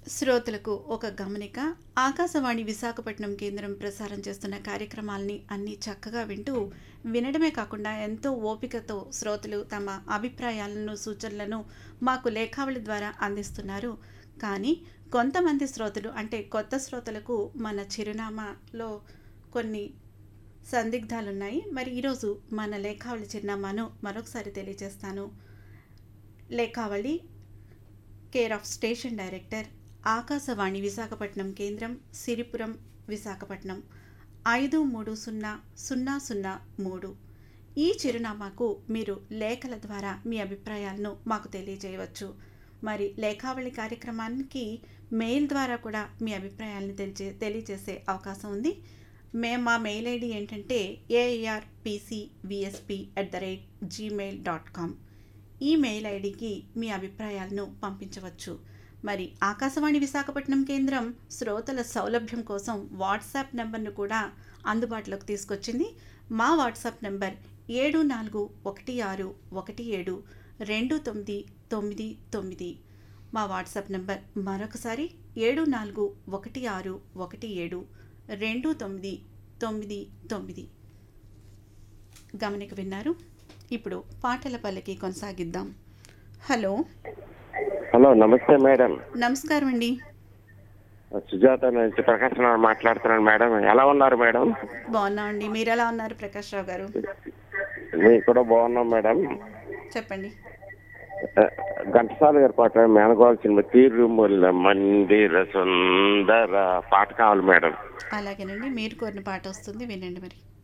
శ్రోతలకు ఒక గమనిక ఆకాశవాణి విశాఖపట్నం కేంద్రం ప్రసారం చేస్తున్న కార్యక్రమాల్ని అన్నీ చక్కగా వింటూ వినడమే కాకుండా ఎంతో ఓపికతో శ్రోతలు తమ అభిప్రాయాలను సూచనలను మాకు లేఖావళి ద్వారా అందిస్తున్నారు కానీ కొంతమంది శ్రోతలు అంటే కొత్త శ్రోతలకు మన చిరునామాలో కొన్ని సందిగ్ధాలు ఉన్నాయి మరి ఈరోజు మన లేఖావళి చిరునామాను మరొకసారి తెలియజేస్తాను Lekhavali care of station director Akashvani Visakhapatnam కేంద్రం సిరిపురం విశాఖపట్నం ఐదు మూడు సున్నా సున్నా సున్నా మూడు ఈ చిరునామాకు మీరు లేఖల ద్వారా మీ అభిప్రాయాలను మాకు తెలియజేయవచ్చు మరి లేఖావళి కార్యక్రమానికి మెయిల్ ద్వారా కూడా మీ అభిప్రాయాలను తెలియజే తెలియజేసే అవకాశం ఉంది మేము మా మెయిల్ ఐడి ఏంటంటే A R P C V S P at the rate Gmail dot com ఈ మెయిల్ ఐడికి మీ అభిప్రాయాలను పంపించవచ్చు మరి ఆకాశవాణి విశాఖపట్నం కేంద్రం శ్రోతల సౌలభ్యం కోసం వాట్సాప్ నెంబర్ను కూడా అందుబాటులోకి తీసుకొచ్చింది మా వాట్సాప్ నెంబర్ ఏడు నాలుగు ఒకటి ఆరు ఒకటి ఏడు రెండు తొమ్మిది తొమ్మిది తొమ్మిది మా వాట్సాప్ నెంబర్ మరొకసారి ఏడు నాలుగు ఒకటి ఆరు ఒకటి ఏడు రెండు తొమ్మిది తొమ్మిది తొమ్మిది గమనిక విన్నారు ఇప్పుడు పాటల పల్లకి కొనసాగిద్దాం హలో హలో నమస్తే మేడం నమస్కారం అండి సుజాత నుంచి ప్రకాశ్ రావు మాట్లాడుతున్నాను మేడం ఎలా ఉన్నారు మేడం బాగున్నామండి మీరు ఎలా ఉన్నారు ప్రకాష్ రావు గారు మేము కూడా బాగున్నాం మేడం చెప్పండి ఆ, ఘంటసాల గారి పాట మేనగోళ సినిమా తీరుముల మందిర సుందర పాట కావాలి మేడం అలాగేనండి మీరు కోరిన పాట వస్తుంది వినండి మరి